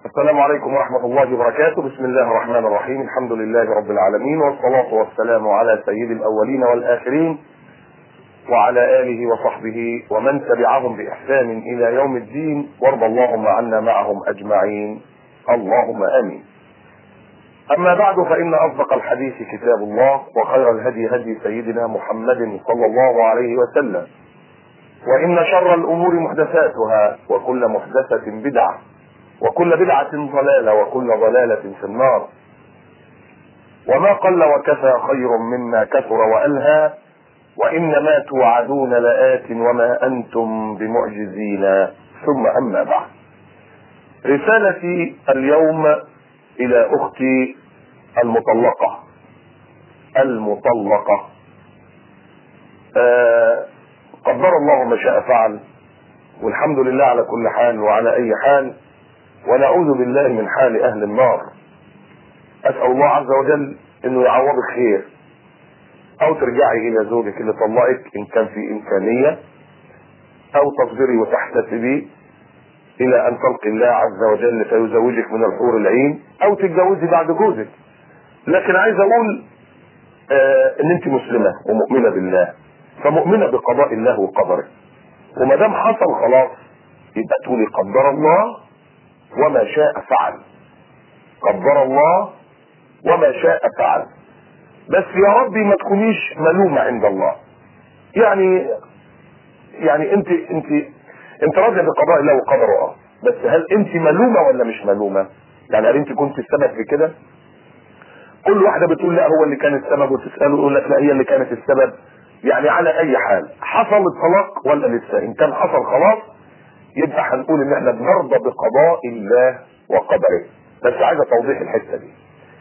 السلام عليكم ورحمة الله وبركاته بسم الله الرحمن الرحيم الحمد لله رب العالمين والصلاة والسلام على سيد الأولين والآخرين وعلى آله وصحبه ومن تبعهم بإحسان إلى يوم الدين وارض اللهم عنا معهم أجمعين اللهم آمين أما بعد فإن أصدق الحديث كتاب الله وخير الهدي هدي سيدنا محمد صلى الله عليه وسلم وإن شر الأمور محدثاتها وكل محدثة بدعة وكل بدعة ضلالة وكل ضلالة في النار وما قل وكفى خير مما كثر وألهى وإنما توعدون لآت وما أنتم بمعجزين ثم أما بعد رسالتي اليوم إلى أختي المطلقة المطلقة آه قدر الله ما شاء فعل والحمد لله على كل حال وعلى أي حال ونعوذ بالله من حال أهل النار أسأل الله عز وجل أنه يعوضك خير أو ترجعي إلى زوجك اللي طلقك إن كان في إمكانية أو تصبري وتحتسبي إلى أن تلقي الله عز وجل فيزوجك من الحور العين أو تتجوزي بعد جوزك لكن عايز أقول آه إن أنت مسلمة ومؤمنة بالله فمؤمنة بقضاء الله وقدره وما دام حصل خلاص يبقى تقولي قدر الله وما شاء فعل قدر الله وما شاء فعل بس يا ربي ما تكونيش ملومة عند الله يعني يعني انت انت انت راضية بقضاء الله وقدره اه بس هل انت ملومة ولا مش ملومة يعني هل انت كنت السبب في كده كل واحدة بتقول لا هو اللي كان السبب وتسأله يقول لك لا هي اللي كانت السبب يعني على اي حال حصل الطلاق ولا لسه ان كان حصل خلاص يبقى هنقول ان احنا بنرضى بقضاء الله وقدره بس عايزه توضيح الحته دي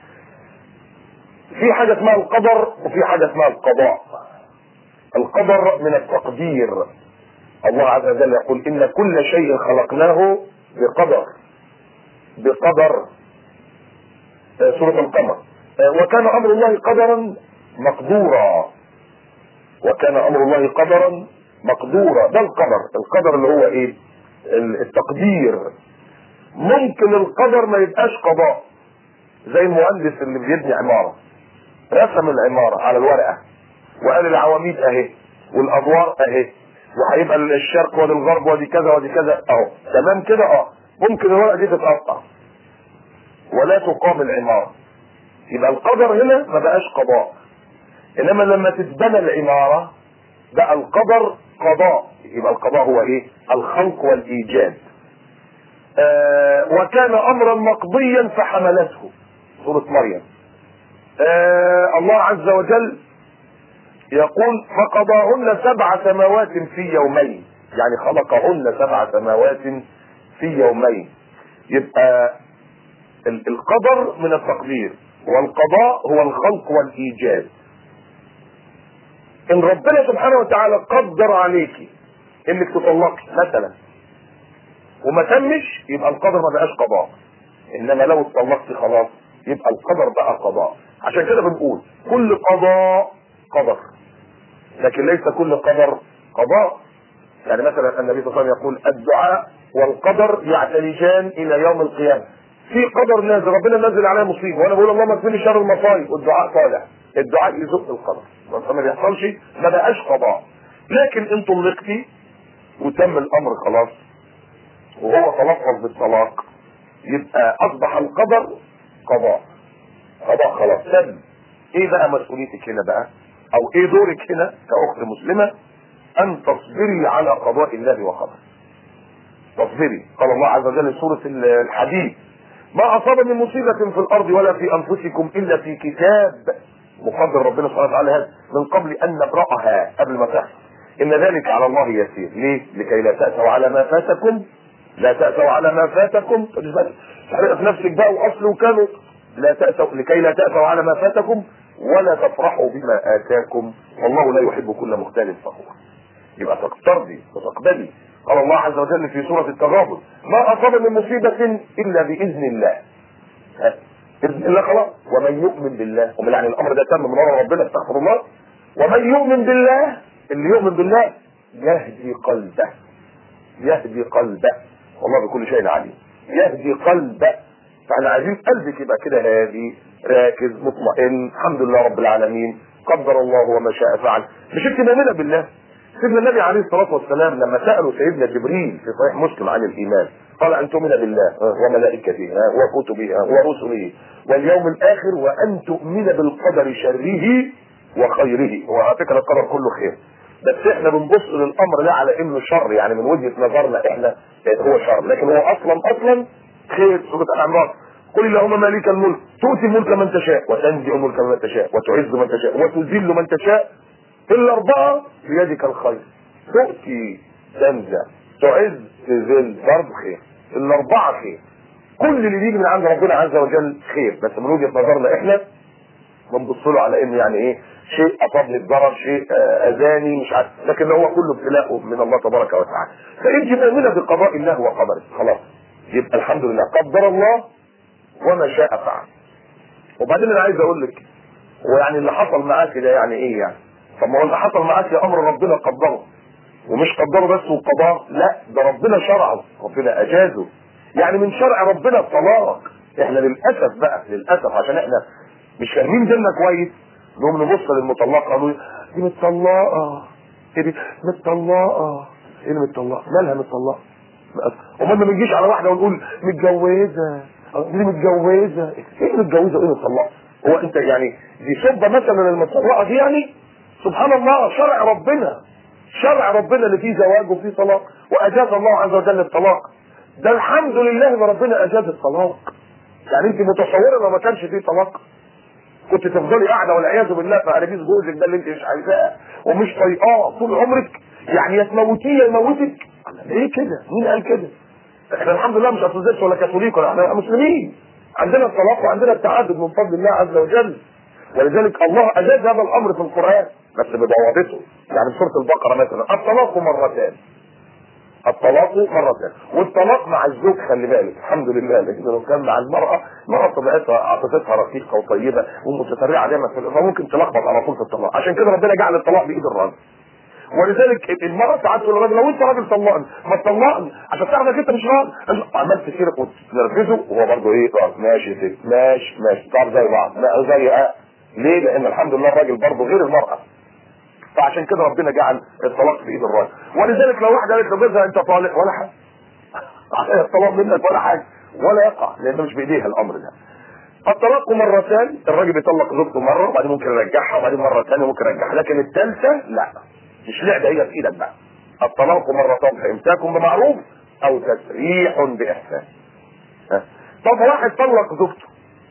في حاجه اسمها القدر وفي حاجه اسمها القضاء القدر من التقدير الله عز وجل يقول ان كل شيء خلقناه بقدر بقدر سورة القمر وكان امر الله قدرا مقدورا وكان امر الله قدرا مقدورا ده القدر القدر اللي هو ايه التقدير ممكن القدر ما يبقاش قضاء زي المهندس اللي بيبني عمارة رسم العمارة على الورقة وقال العواميد اهي والادوار اهي وهيبقى الشرق وادي الغرب وادي كذا وادي كذا اهو تمام كده اه ممكن الورقة دي تتقطع ولا تقام العمارة يبقى القدر هنا ما بقاش قضاء انما لما تتبنى العمارة بقى القدر قضاء يبقى القضاء هو ايه الخلق والايجاد آه وكان امرا مقضيا فحملته سورة مريم آه الله عز وجل يقول فقضاهن سبع سماوات في يومين يعني خلقهن سبع سماوات في يومين يبقى القدر من التقدير والقضاء هو الخلق والايجاد ان ربنا سبحانه وتعالى قدر عليكي انك تطلقي مثلا وما تمش يبقى القدر ما بقاش قضاء انما لو اتطلقتي خلاص يبقى القدر بقى قضاء عشان كده بنقول كل قضاء قدر لكن ليس كل قدر قضاء يعني مثلا النبي صلى الله عليه وسلم يقول الدعاء والقدر يعتلجان الى يوم القيامه في قدر نازل ربنا نزل عليها مصيبه وانا بقول اللهم اكفني شر المصايب والدعاء طالع الدعاء يزق القدر ما بيحصلش ما بقاش قضاء لكن ان طلقتي وتم الامر خلاص وهو تلفظ بالطلاق يبقى اصبح القدر قضاء قضاء خلاص تم ايه بقى مسؤوليتك هنا بقى او ايه دورك هنا كاخت مسلمه ان تصبري على قضاء الله وقدره تصبري قال الله عز وجل في سوره الحديد ما اصاب من مصيبه في الارض ولا في انفسكم الا في كتاب مقدر ربنا سبحانه وتعالى هذا من قبل ان نبراها قبل ما تحصل ان ذلك على الله يسير ليه لكي لا تاسوا على ما فاتكم لا تاسوا على ما فاتكم في نفسك بقى واصل وكانوا لا تاسوا لكي لا تاسوا على ما فاتكم ولا تفرحوا بما اتاكم والله لا يحب كل مختال فخور يبقى تقترضي وتقبلي قال الله عز وجل في سوره التغابن ما اصاب من مصيبه الا باذن الله باذن الله خلاص ومن يؤمن بالله ومن يعني الامر ده تم من ورا ربنا استغفر الله ومن يؤمن بالله اللي يؤمن بالله يهدي قلبه يهدي قلبه والله بكل شيء عليم يهدي قلبك فاحنا عايزين قلبك يبقى كده هادي راكز مطمئن الحمد لله رب العالمين قدر الله وما شاء فعل مش انت مؤمنه بالله سيدنا النبي عليه الصلاه والسلام لما سالوا سيدنا جبريل في صحيح مسلم عن الايمان قال ان تؤمن بالله وملائكته وكتبه ورسله واليوم الاخر وان تؤمن بالقدر شره وخيره هو على فكره القدر كله خير بس احنا بنبص للامر ده على انه شر يعني من وجهه نظرنا احنا هو شر لكن هو اصلا اصلا خير سوره العمران قل اللهم مالك الملك تؤتي الملك من تشاء وتنزع الملك من تشاء وتعز من تشاء وتذل من تشاء الاربعه بيدك الخير تؤتي تنزع تعز تذل برضه خير الاربعه خير كل اللي بيجي من عند ربنا عز وجل خير بس من وجهه نظرنا احنا بنبص له على انه يعني ايه شيء اصاب لي الضرر شيء آه، اذاني مش عارف لكن هو كله ابتلاء من الله تبارك وتعالى فانت مؤمنه بقضاء الله وقدره خلاص يبقى الحمد لله قدر الله وما شاء فعل وبعدين انا عايز اقول لك هو يعني اللي حصل معاك ده يعني ايه يعني طب ما هو اللي حصل معاك يا امر ربنا قدره ومش قدره بس وقضاه لا ده ربنا شرعه ربنا اجازه يعني من شرع ربنا الطلاق احنا للاسف بقى للاسف عشان احنا مش فاهمين ديننا كويس نقوم نبص للمطلقه قالوا دي متطلقه ايه دي متطلقه ايه اللي متطلقه مالها متطلقه امال ما بنجيش على واحده ونقول متجوزه دي متجوزه ايه متجوزه وايه متطلقه هو انت يعني دي سبه مثلا المطلقه دي يعني سبحان الله شرع ربنا شرع ربنا اللي فيه زواج وفيه طلاق واجاز الله عز وجل الطلاق ده الحمد لله ان ربنا اجاز الطلاق يعني انت متصوره لو ما كانش فيه طلاق كنت تفضلي قاعده والعياذ بالله في عربيز جوزك ده اللي انت مش عايزاه ومش طايقاه طول عمرك يعني يا تموتيه يا يموتك ليه كده؟ مين قال كده؟ احنا الحمد لله مش ارثوذكس ولا كاثوليك ولا احنا مسلمين عندنا الطلاق وعندنا التعدد من فضل الله عز وجل ولذلك الله اجاز هذا الامر في القران بس بضوابطه يعني في سوره البقره مثلا الطلاق مرتان الطلاق مرتان والطلاق مع الزوج خلي بالك الحمد لله لكن لو كان مع المراه المراه طبيعتها عاطفتها رقيقه وطيبه ومتسرعه دايما في فممكن تلخبط على طول في الطلاق عشان كده ربنا جعل الطلاق بايد الراجل ولذلك المرأة ساعات تقول للراجل لو انت راجل طلقني ما تطلقني عشان تعرف انك انت مش راجل عملت كده وتنرفزه وهو برضه ايه طب ماشي ست ماشي ماشي طب زي بعض ما زي اه ليه؟ لان الحمد لله الراجل برضه غير المرأة فعشان كده ربنا جعل الطلاق في ايد الراجل ولذلك لو واحده قالت لجوزها انت طالق ولا حاجه الطلاق منك ولا حاجه ولا يقع لانه مش بايديها الامر ده الطلاق مرتان الراجل بيطلق زوجته مره وبعدين ممكن يرجعها وبعدين مره ثانيه ممكن يرجعها لكن الثالثه لا مش لعبه هي في ايدك بقى الطلاق مرتان فامساك بمعروف او تسريح باحسان ها. طب واحد طلق زوجته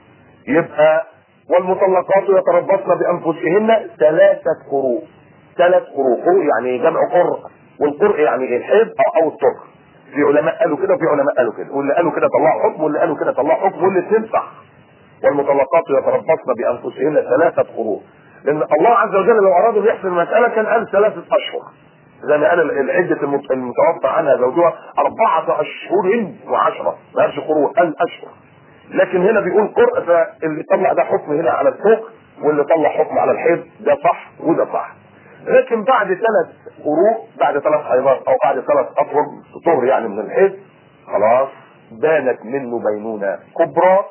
يبقى والمطلقات يتربصن بانفسهن ثلاثه قروء ثلاث قروء قروء يعني جمع قرء والقرء يعني الحيض او, أو الطهر في علماء قالوا كده وفي علماء قالوا كده واللي قالوا كده طلعوا حكم واللي قالوا كده طلعوا حكم والاثنين صح والمطلقات يتربصن بانفسهن ثلاثه قروء لان الله عز وجل لو اراد ان يحسن المساله كان قال ثلاثه اشهر زي ما قال العدة المتوفى عنها زوجها أربعة أشهر وعشرة ما قالش قروء قال أشهر لكن هنا بيقول قرء فاللي طلع ده حكم هنا على الفوق واللي طلع حكم على الحيض ده صح وده صح لكن بعد ثلاث قروء بعد ثلاث حيضات او بعد ثلاث اطهر طهر يعني من الحيض خلاص بانت منه بينونه كبرى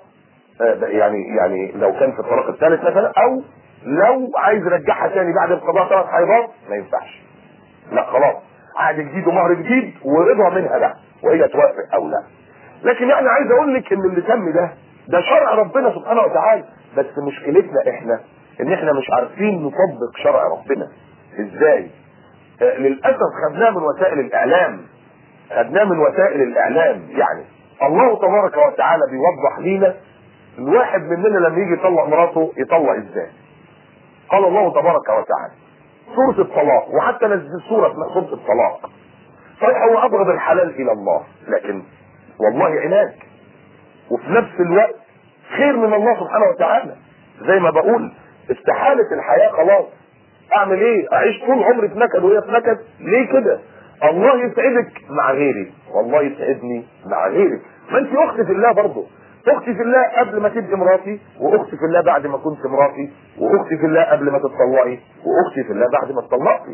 يعني يعني لو كان في الطلاق الثالث مثلا او لو عايز يرجعها تاني بعد انقضاء ثلاث حيضات ما ينفعش لا خلاص عقد جديد ومهر جديد ورضا منها بقى وهي توافق او لا لكن يعني عايز اقول لك ان اللي تم ده ده شرع ربنا سبحانه وتعالى بس مشكلتنا احنا ان احنا مش عارفين نطبق شرع ربنا ازاي آه للاسف خدناه من وسائل الاعلام خدناه من وسائل الاعلام يعني الله تبارك وتعالى بيوضح لينا الواحد مننا لما يجي يطلق مراته يطلق ازاي قال الله تبارك وتعالى سورة الطلاق وحتى نزل سورة اسمها سورة الطلاق صحيح هو ابغض الحلال الى الله لكن والله عناد وفي نفس الوقت خير من الله سبحانه وتعالى زي ما بقول استحالة الحياة خلاص اعمل ايه اعيش طول عمري في نكد وهي في نكد ليه كده الله يسعدك مع غيري والله يسعدني مع غيرك ما انت اختي في الله برضه اختي في الله قبل ما تبقي مراتي واختي في الله بعد ما كنت مراتي واختي في الله قبل ما تتطلقي واختي في الله بعد ما اتطلقتي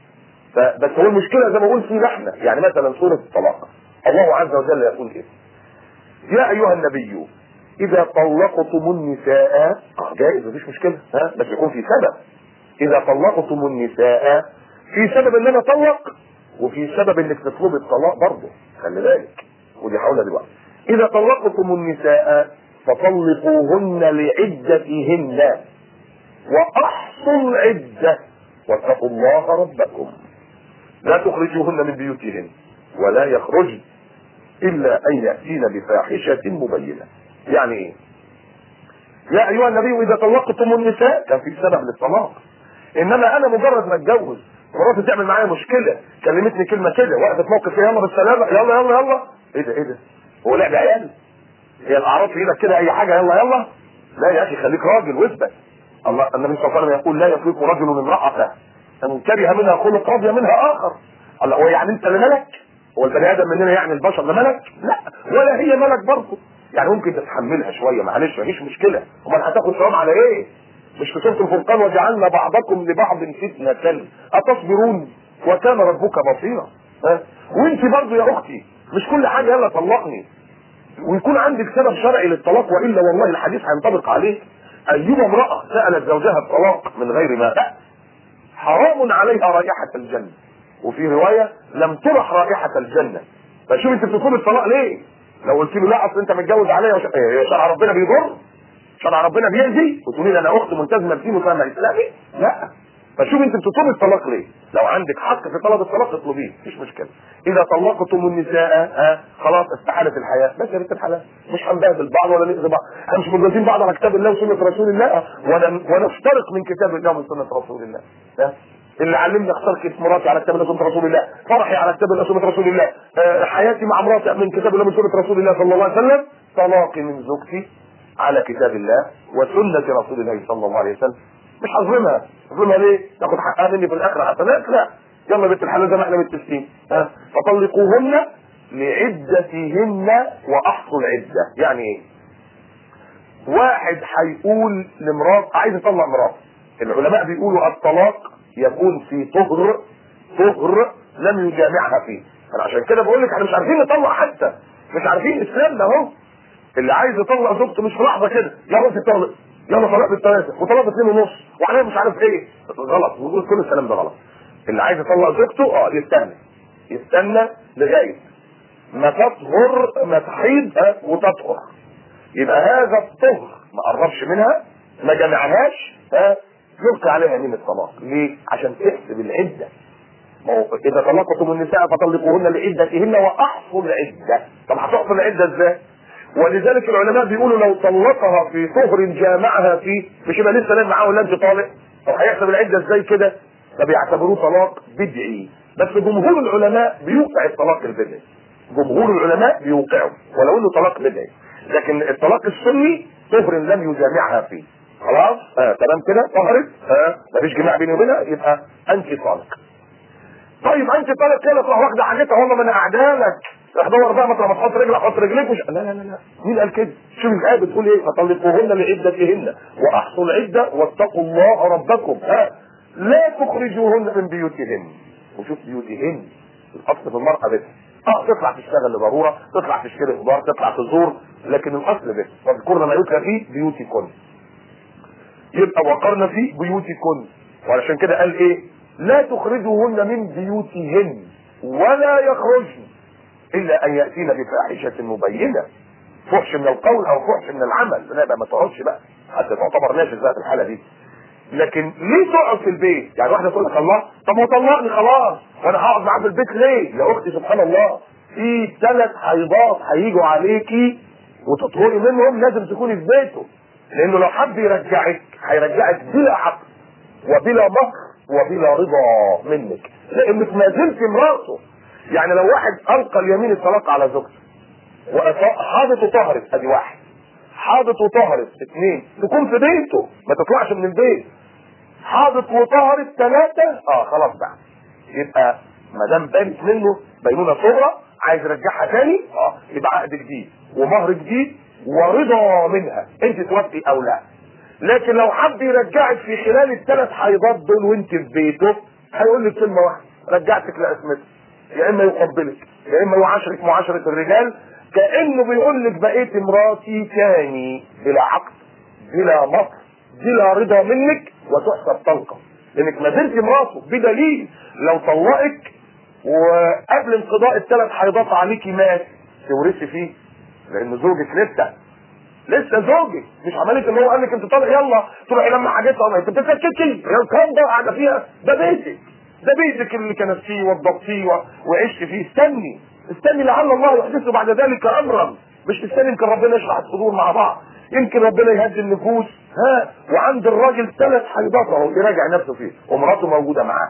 فبس هو المشكله زي ما بقول في احنا يعني مثلا سوره الطلاق الله عز وجل يقول ايه يا ايها النبي اذا طلقتم النساء اه جائز مفيش مشكله ها بس يكون في سبب اذا طلقتم النساء في سبب ان انا اطلق وفي سبب انك تطلبي الطلاق برضه خلي بالك ودي حاولة دلوقتي اذا طلقتم النساء فطلقوهن لعدتهن واحصوا العدة واتقوا الله ربكم لا تخرجوهن من بيوتهن ولا يخرجن الا ان ياتين بفاحشة مبينة يعني ايه يا ايها النبي اذا طلقتم النساء كان في سبب للطلاق انما انا مجرد ما اتجوز مراتي تعمل معايا مشكله كلمتني كلمه كده وقفت موقف يلا بالسلامه يلا يلا يلا ايه ده ايه ده هو لعب عيال هي الاعراض في ايدك كده اي حاجه يلا يلا لا يا اخي خليك راجل واثبت الله النبي صلى الله عليه وسلم يقول لا يطلق رجل امراته ان كره منها خلق رضي منها اخر الله هو يعني انت اللي ملك هو البني ادم مننا يعني البشر ده ملك لا ولا هي ملك برضه يعني ممكن تتحملها شويه معلش مفيش مشكله امال هتاخد ثواب على ايه مش في سوره الفرقان وجعلنا بعضكم لبعض فتنه اتصبرون وكان ربك بصيرا ها وانت برضه يا اختي مش كل حاجه يلا طلقني ويكون عندك سبب شرعي للطلاق والا والله الحديث هينطبق عليه ايما امراه سالت زوجها الطلاق من غير ما بأس حرام عليها رائحه الجنه وفي روايه لم ترح رائحه الجنه فشوف انت بتطلب الطلاق ليه؟ لو قلت له لا اصل انت متجوز عليا وش... إيه شرع ربنا بيضر شرع ربنا بيأذي وتقولي لي انا اخت ملتزمه بدين وفاهمه اسلامي لا فشوف انت بتطلب الطلاق ليه لو عندك حق في طلب الطلاق اطلبيه مفيش مشكله اذا طلقتم النساء ها خلاص استحالت الحياه بس يا بنت الحلال مش هنبهدل بعض ولا نأذي بعض احنا مش متجوزين بعض على كتاب الله وسنه رسول الله ولا ونفترق من كتاب الله ومن سنه رسول الله ها اللي علمني اختار كتاب مراتي على كتاب الله وسنه رسول الله فرحي على كتاب الله وسنه رسول الله آه، حياتي مع مراتي من كتاب الله ومن سنه رسول الله صلى الله عليه وسلم طلاقي من زوجتي على كتاب الله وسنه رسول الله صلى الله عليه وسلم مش هظلمها هظلمها ليه؟ تاخد حقها مني في الاخره حسنات لا يلا بنت الحلال زي ما احنا متفقين ها فطلقوهن لعدتهن واحصوا العده يعني ايه؟ واحد هيقول لمرات عايز يطلق مرات العلماء بيقولوا الطلاق يكون في طهر طهر لم يجامعها فيه انا عشان كده بقول لك احنا مش عارفين نطلق حتى مش عارفين اسلامنا اهو اللي عايز يطلق زوجته مش في لحظه كده يلا تطلق يلا طلاق بالثلاثه وطلاق باثنين ونص وعليها مش عارف ايه غلط ونقول كل الكلام ده غلط اللي عايز يطلق زوجته اه يستنى يستنى لغايه ما تطهر ما تحيض ها، وتطهر يبقى هذا الطهر ما قربش منها ما جمعناش ها يلقي عليها يمين الطلاق ليه؟ عشان تحسب العده ما هو اذا طلقتم النساء فطلقوهن لعدتهن واحصوا العده طب هتحصل العده ازاي؟ ولذلك العلماء بيقولوا لو طلقها في طهر جامعها فيه مش يبقى لسه نام معاه ولا انت طالق طب هيحسب العده ازاي كده؟ ده بيعتبروه طلاق بدعي بس جمهور العلماء بيوقع الطلاق البدعي جمهور العلماء بيوقعه ولو انه طلاق بدعي لكن الطلاق السني طهر لم يجامعها فيه خلاص آه تمام كده طهرت آه مفيش جماع بيني وبينها يبقى انت طالق طيب انت طالق كده تروح واخده حاجتها والله ما انا قاعده لك راح دور بقى مثلا ما تحط رجلك حط رجليك وش... لا لا لا لا مين قال كده؟ شوف الايه بتقول ايه؟ فطلقوهن لعدتهن واحصوا العده واتقوا الله ربكم ها لا تخرجوهن من بيوتهن وشوف بيوتهن الاصل في المرأة بس اه تطلع تشتغل لضرورة تطلع تشتري خضار تطلع تزور لكن الاصل بس واذكرن ما يتلى في بيوتكن يبقى وقرن في بيوتكن وعلشان كده قال ايه لا تخرجوهن من بيوتهن ولا يخرجن الا ان ياتين بفاحشه مبينه فحش من القول او فحش من العمل لا بقى ما تقعدش بقى حتى تعتبر ناشز بقى في الحاله دي لكن ليه تقعد في البيت؟ يعني واحده تقول لك الله طب ما طلقني خلاص وانا هقعد معاه في البيت ليه؟ يا اختي سبحان الله في ثلاث حيضات هيجوا عليكي وتطهري منهم لازم تكوني في بيته لانه لو حب يرجعك هيرجعك بلا حق وبلا مهر وبلا رضا منك لانك ما زلت مراته يعني لو واحد القى اليمين الطلاق على زوجته وحاضت وطهرت ادي واحد حاضت وطهرت اثنين تكون في بيته ما تطلعش من البيت حاضت وطهرت ثلاثة اه خلاص بقى يبقى ما دام بانت منه بينونة صغرى عايز يرجعها تاني اه يبقى عقد جديد ومهر جديد ورضا منها انت توافقي او لا لكن لو حب يرجعك في خلال الثلاث حيضات دول وانت في بيته هيقول لك كلمه واحده رجعتك لاسمتك يا اما يقبلك يا اما يعاشرك معاشره الرجال كانه بيقول لك بقيت مراتي تاني بلا عقد بلا مصر بلا رضا منك وتحسب طلقه لانك ما زلت مراته بدليل لو طلقك وقبل انقضاء الثلاث حيضات عليكي مات تورثي فيه لان زوجك لسه لسه زوجك مش عمليه ان هو قال لك انت طالع يلا تروحي لما حاجتها انت بتتكتكي يا الكلام ده قاعده فيها ده بيتك ده بيتك اللي كنستيه وضبطيه و- وعشت فيه استني استني لعل الله يحدث بعد ذلك امرا مش تستني يمكن ربنا يشرح الصدور مع بعض يمكن ربنا يهدي النفوس ها وعند الراجل ثلاث حيضات اهو يراجع نفسه فيه ومراته موجوده معاه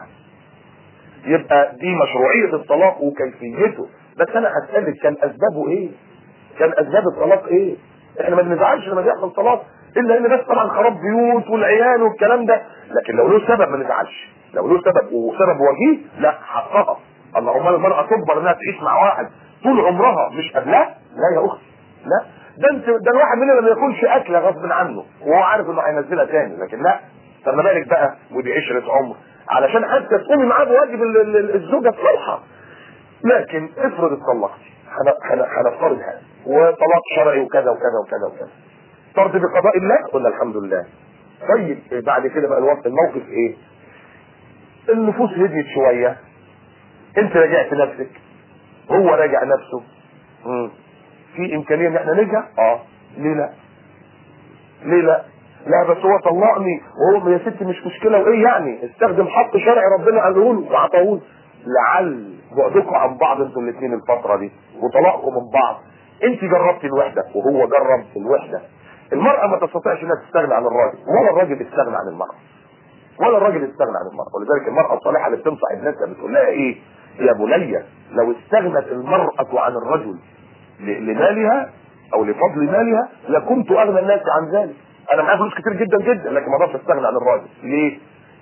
يبقى دي مشروعيه الطلاق وكيفيته بس انا هسالك كان اسبابه ايه؟ كان اسباب الطلاق ايه؟ احنا ما بنزعلش لما بيحصل طلاق الا ان بس طبعا خراب بيوت والعيال والكلام ده لكن لو له سبب ما نزعلش لو له سبب وسبب وجيه لا حقها اللهم المراه تجبر انها تعيش مع واحد طول عمرها مش قبلها لا يا اختي لا ده انت ده الواحد مننا ما ياكلش اكله غصب عنه وهو عارف انه هينزلها تاني لكن لا طب ما بالك بقى ودي عشره عمر علشان حتى تقومي معاه بواجب ال- ال- ال- الزوجه تصلحها لكن افرض اتطلقتي هن- هن- هنفترض هذا وطلاق شرعي وكذا وكذا وكذا وكذا ترضي بقضاء الله قلنا الحمد لله طيب بعد كده بقى الوقت الموقف ايه النفوس هديت شويه انت راجعت نفسك هو راجع نفسه مم. في امكانيه ان احنا نرجع اه ليه لا ليه لا لا بس هو طلقني وهو يا ستي مش مشكله وايه يعني استخدم حق شرعي ربنا قاله له وعطاه له لعل بعدكم عن بعض انتوا الاثنين الفتره دي وطلاقكم من بعض انت جربتي الوحده وهو جرب الوحده المراه ما تستطيعش انها تستغنى عن الراجل ولا الراجل يستغنى عن المراه ولا الراجل يستغنى عن المرأة ولذلك المرأة الصالحة اللي بتنصح ابنتها بتقول لها ايه يا بني لو استغنت المرأة عن الرجل ل- لمالها او لفضل مالها لكنت اغنى الناس عن ذلك انا معايا فلوس كتير جدا جدا لكن ما اقدرش استغنى عن الراجل ليه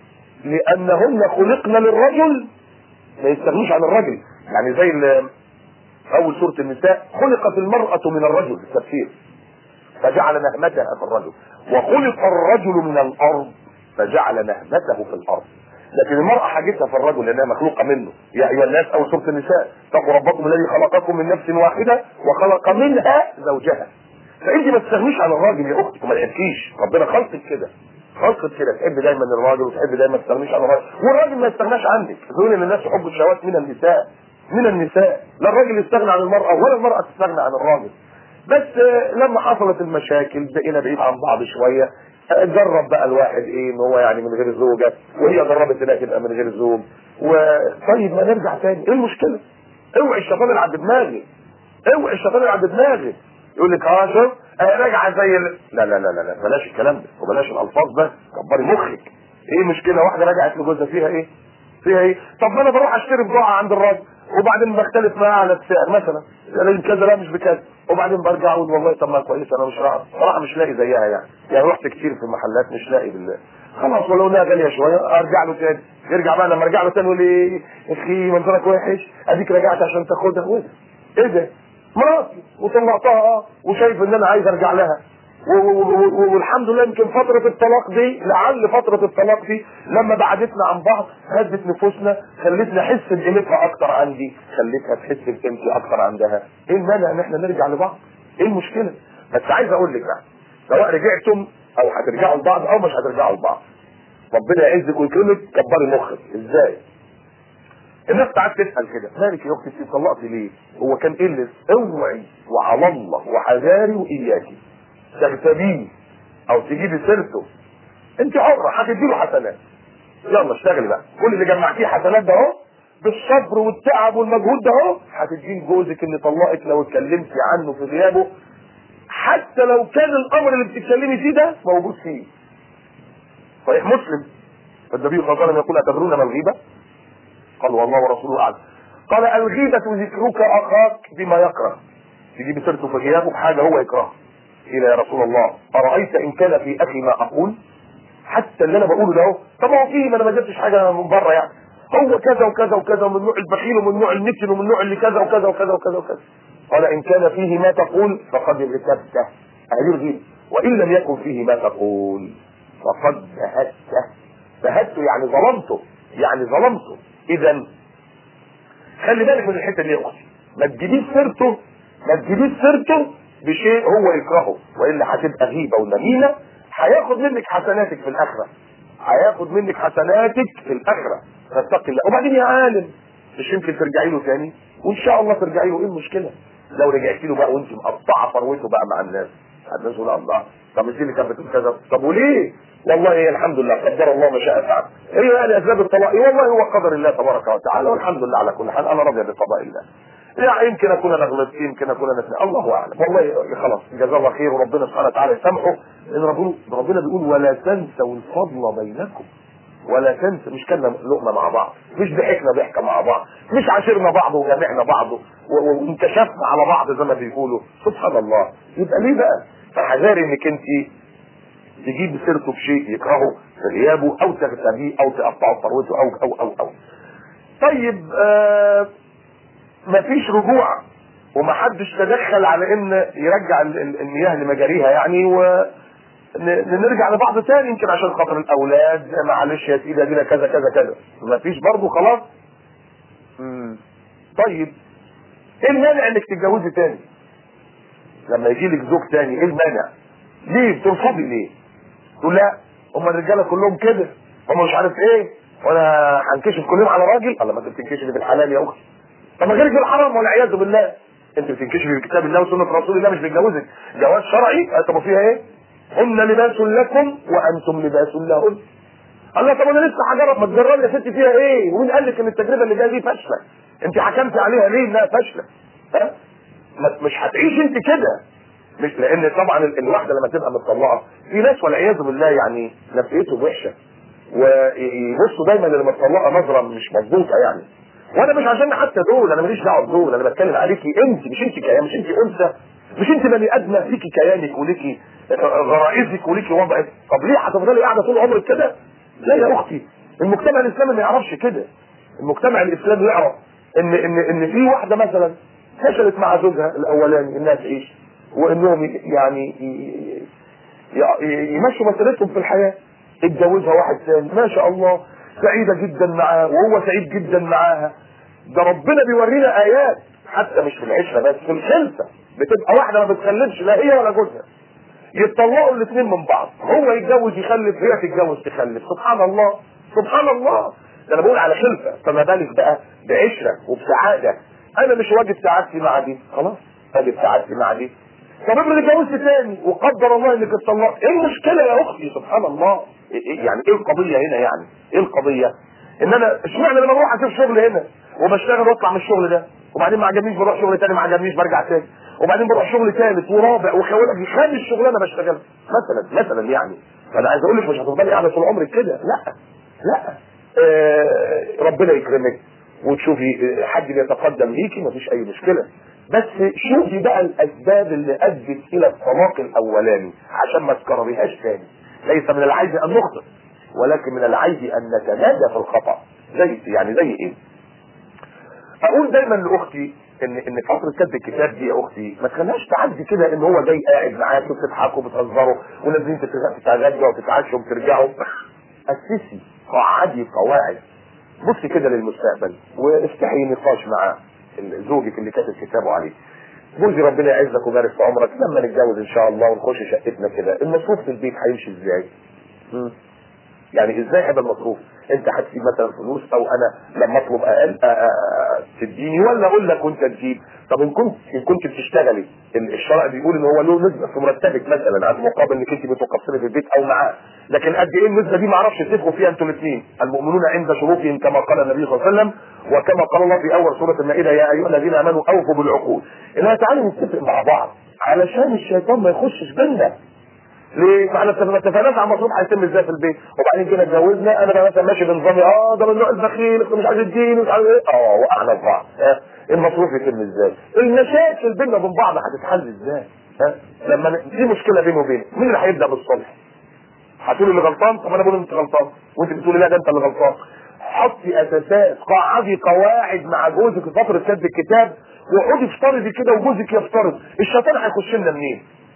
لانهن خلقن للرجل ما يستغنوش عن الرجل يعني زي ال- اول سورة النساء خلقت المرأة من الرجل في التفسير فجعل نهمتها في الرجل وخلق الرجل من الارض فجعل نهمته في الارض لكن المرأة حاجتها في الرجل لانها مخلوقة منه يا ايها الناس او سورة النساء اتقوا ربكم الذي خلقكم من نفس واحدة وخلق منها زوجها فانت ما تستغنيش عن الراجل يا اختي وما تحكيش ربنا خلقك كده خلقك كده تحب دايما الراجل وتحب دايما ما تستغنيش عن الراجل والراجل ما يستغناش عنك تقول ان الناس يحبوا الشهوات من النساء من النساء لا الراجل يستغنى عن المرأة ولا المرأة تستغنى عن الراجل بس آه، لما حصلت المشاكل بقينا بعيد عن بعض شويه آه، جرب بقى الواحد ايه ان هو يعني من غير زوجه وهي جربت انها تبقى من غير زوج وطيب ما نرجع تاني ايه المشكله؟ اوعي الشيطان اللي عند دماغي اوعي الشيطان اللي عند دماغي يقول لك اه شوف آه، راجعه زي ال... لا لا لا لا لا بلاش الكلام ده وبلاش الالفاظ ده كبري مخك ايه مشكله واحده رجعت لجوزها فيها ايه؟ فيها ايه؟ طب ما انا بروح اشتري بضاعه عند الراجل وبعدين بختلف معاه على السعر مثلا لا كذا لا مش بكذا وبعدين برجع اقول والله طب ما كويس انا مش راضي صراحه مش لاقي زيها يعني يعني رحت كتير في المحلات مش لاقي بالله خلاص ولو انها غاليه شويه ارجع له تاني يرجع بقى لما ارجع له تاني يقول لي يا اخي منظرك وحش اديك رجعت عشان تاخدها وإيه ده؟ ايه ده؟ مراتي وطلعتها اه وشايف ان انا عايز ارجع لها و- و- و- والحمد لله يمكن فترة الطلاق دي لعل فترة الطلاق دي لما بعدتنا عن بعض هدت نفوسنا خلتنا احس بقيمتها اكتر عندي خلتها تحس بقيمتي اكتر عندها ايه المانع ان احنا نرجع لبعض ايه المشكلة بس عايز اقول لك بقى سواء رجعتم او هترجعوا لبعض او مش هترجعوا لبعض ربنا يعزك ويكرمك كبري مخك ازاي الناس قعدت تسال كده مالك يا اختي انت طلقتي ليه؟ هو كان ايه اللي اوعي وعلى الله وحذاري واياكي تغتابيه او تجيبي سيرته انت حره هتدي له حسنات يلا اشتغلي بقى كل اللي جمعتيه حسنات ده اهو بالصبر والتعب والمجهود ده اهو هتديه لجوزك اللي طلقك لو اتكلمتي عنه في غيابه حتى لو كان الامر اللي بتتكلمي فيه ده موجود فيه صحيح مسلم النبي صلى الله عليه وسلم يقول اتدرون ما الغيبه؟ قال والله ورسوله اعلم قال الغيبه ذكرك اخاك بما يكره تجيب سيرته في غيابه بحاجه هو يكرهها قيل يا رسول الله ارايت ان كان في اخي ما اقول حتى اللي انا بقوله ده اهو طب هو فيه ما انا ما جبتش حاجه من بره يعني هو كذا وكذا وكذا ومن نوع البخيل ومن نوع النتن ومن نوع اللي كذا وكذا وكذا وكذا وكذا قال ان كان فيه ما تقول فقد ارتبته هذه الغيبه وان لم يكن فيه ما تقول فقد بهته بهته يعني ظلمته يعني ظلمته اذا خلي بالك من الحته دي يا اختي ما تجيبيش سيرته ما تجيبيش سيرته بشيء هو يكرهه والا هتبقى غيبه ونميمه هياخد منك حسناتك في الاخره هياخد منك حسناتك في الاخره فاتقي الله وبعدين يا عالم مش يمكن ترجعي له تاني وان شاء الله ترجعي له ايه المشكله لو رجعتي له بقى وانت مقطعه فروته بقى مع الناس الناس يقول الله طب انت اللي كانت بتقول كذا طب وليه؟ والله هي الحمد لله قدر الله ما شاء فعل هي يعني اسباب الطلاق والله هو قدر الله تبارك وتعالى والحمد لله على كل حال انا راضي بقضاء الله يعني يمكن اكون انا غلطت يمكن اكون انا سمعت. الله اعلم والله خلاص جزاه الله خير وربنا سبحانه وتعالى يسامحه ان ربنا ربنا بيقول ولا تنسوا الفضل بينكم ولا تنسى مش كنا لقمه مع بعض مش ضحكنا ضحكه مع بعض مش عاشرنا بعض وجمعنا بعض و- و- وانكشفنا على بعض زي ما بيقولوا سبحان الله يبقى ليه بقى فحذاري انك انت تجيب سيرته بشيء يكرهه في غيابه او تغتابيه او تقطعه ثروته او او او او طيب آه مفيش رجوع ومحدش تدخل على ان يرجع ال- ال- المياه لمجاريها يعني و ن- نرجع لبعض تاني يمكن عشان خاطر الاولاد معلش يا سيدي ادينا كذا كذا كذا مفيش برضه خلاص مم. طيب ايه المانع انك تتجوزي تاني لما يجي لك زوج تاني ايه المانع ليه بترفضي ليه تقول لا هم الرجاله كلهم كده هم مش عارف ايه وانا هنكشف كلهم على راجل الله ما انت بتنكشفي بالحلال يا اختي طب ما غيرك بالحرام والعياذ بالله انت بتنكشفي بكتاب الله وسنه رسول الله مش بيتجوزك جواز شرعي طب فيها ايه هن لباس لكم وانتم لباس لهن الله طب انا لسه هجرب ما تجرب يا ستي فيها ايه ومين قال لك ان التجربه اللي جايه دي فاشله انت حكمتي عليها ليه انها فاشله ها؟ ما- مش هتعيش انت كده مش لان طبعا ال- الواحده لما تبقى متطلقه في ناس والعياذ بالله يعني نفسيتهم وحشه ويبصوا دايما للمتطلقه نظره مش مظبوطه يعني وانا مش عشان حتى دول انا ماليش دعوه بدول انا بتكلم عليكي انت مش انت كيان مش انت انثى مش انت بني ادمه فيكي كيانك وليكي غرائزك وليكي وضعك طب ليه هتفضلي قاعده طول عمرك كده؟ لا يا اختي المجتمع الاسلامي ما يعرفش كده المجتمع الاسلامي يعرف ان ان ان في واحده مثلا فشلت مع زوجها الاولاني انها تعيش وانهم يعني ي- ي- يمشوا مسيرتهم في الحياه اتجوزها واحد ثاني ما شاء الله سعيده جدا معاه وهو سعيد جدا معاها ده ربنا بيورينا ايات حتى مش في العشره بس في الخلفه بتبقى واحده ما بتخلفش لا هي ولا جوزها يتطلقوا الاثنين من بعض هو يتجوز يخلف هي تتجوز تخلف سبحان الله سبحان الله ده انا بقول على خلفه فما بالك بقى بعشره وبسعاده انا مش واجب سعادتي مع دي خلاص واجب سعادتي مع دي طب افرض اتجوزت تاني وقدر الله انك اتطلقت ايه المشكله يا اختي سبحان الله إيه- إيه- يعني ايه القضيه هنا يعني ايه القضيه ان انا اشمعنى لما بروح اشوف شغل هنا وبشتغل واطلع من الشغل ده وبعدين ما عجبنيش بروح شغل تاني ما عجبنيش برجع تاني وبعدين بروح شغل ثالث ورابع وخوالك خامس شغلانه بشتغلها مثلا مثلا يعني فانا عايز اقول لك مش هتفضلي قاعده طول عمرك كده لا لا آه ربنا يكرمك وتشوفي آه، حد بيتقدم ليكي مفيش اي مشكله بس شوفي بقى الاسباب اللي ادت الى الطلاق الاولاني عشان ما تكرريهاش تاني ليس من العيب ان نخطئ ولكن من العيب ان نتمادى في الخطا زي يعني زي ايه اقول دايما لاختي ان ان فتره كتب الكتاب دي يا اختي ما تخليهاش تعدي كده ان هو جاي قاعد معاك وبتضحكوا وبتهزروا ونازلين تتغ- تتغدوا وتتعشوا وترجعوا اسسي قعدي قواعد بصي كده للمستقبل وافتحي نقاش مع زوجك اللي كاتب كتابه عليه جوزي ربنا يعزك ويبارك في عمرك لما نتجوز ان شاء الله ونخش شقتنا كده المصروف في البيت هيمشي ازاي؟ مم. يعني ازاي هيبقى المصروف انت هتسيب مثلا فلوس او انا لما اطلب اقل آه، آه، آه، تديني ولا اقول لك وانت تجيب طب ان كنت ان كنت بتشتغلي ال- الشرع بيقول ان هو له نسبه في مرتبك مثلا على مقابل انك انت بتقصري في البيت او معاه لكن قد ايه النسبه دي ما اعرفش تتفقوا فيها انتوا الاثنين المؤمنون عند شروطهم كما قال النبي صلى الله عليه وسلم وكما قال الله في اول سوره المائده يا ايها الذين امنوا اوفوا بالعقود انها تعالوا نتفق مع بعض علشان الشيطان ما يخشش بينا ليه؟ ما احنا ما اتفقناش على المصروف هيتم ازاي في البيت وبعدين كده اتجوزنا انا بقى مثلا ماشي بنظامي اه ده من النوع البخيل مش عايز الدين مش عايز ايه اه وقعنا في بعض ها المصروف يتم ازاي؟ المشاكل بيننا وبين بعض هتتحل ازاي؟ ها لما ن- في مشكله بيني وبينك مين اللي هيبدا بالصلح؟ هتقولي اللي غلطان طب انا بقول انت غلطان وانت بتقولي لا ده انت اللي غلطان حطي اساسات قاعدي قواعد مع جوزك في فتره كتب الكتاب واقعدي افترضي كده وجوزك يفترض الشيطان هيخش لنا منين؟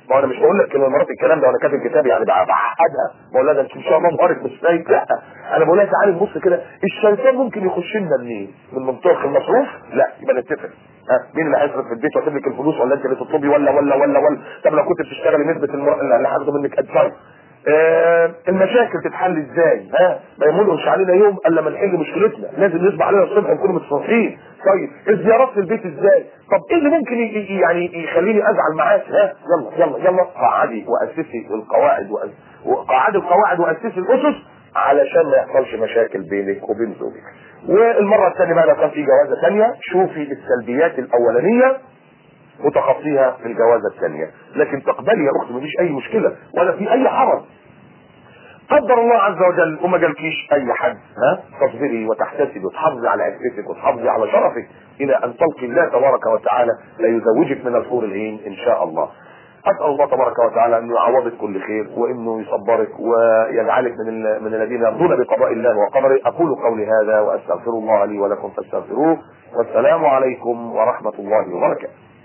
ما انا مش بقول لك مرات الكلام ده وانا كاتب كتاب يعني بقى بعقدها بقول لها ده انت ان شاء الله مبارك مش سايق لا انا بقول لها تعالي نبص كده الشيطان ممكن يخش لنا منين؟ من منطقه المصروف؟ لا يبقى نتفق ها مين اللي هيصرف في البيت ويسيب لك الفلوس ولا انت اللي تطلبي ولا ولا ولا ولا طب لو كنت بتشتغلي نسبه المر... اللي هاخده منك ادفعي آه المشاكل تتحل ازاي ها ما يمرش علينا يوم الا ما نحل مشكلتنا لازم نصبح علينا الصبح نكون متصالحين طيب الزيارات في البيت ازاي طب ايه اللي ممكن ي- ي- يعني يخليني ازعل معاك ها يلا يلا يلا قعدي واسسي القواعد وأس- وقعدي القواعد واسسي الاسس علشان ما يحصلش مشاكل بينك وبين زوجك والمره الثانيه بقى لو كان في جوازه ثانيه شوفي السلبيات الاولانيه وتخطيها في الجوازة الثانية لكن تقبلي يا اختي مفيش اي مشكلة ولا في اي حرج قدر الله عز وجل وما جالكيش اي حد ها تصبري وتحتسبي وتحافظي على عفتك وتحافظي على شرفك الى ان تلقي الله تبارك وتعالى ليزوجك من الحور العين ان شاء الله اسال الله تبارك وتعالى انه يعوضك كل خير وانه يصبرك ويجعلك من ال- من الذين يرضون بقضاء الله وقدره اقول قولي هذا واستغفر الله لي ولكم فاستغفروه والسلام عليكم ورحمه الله وبركاته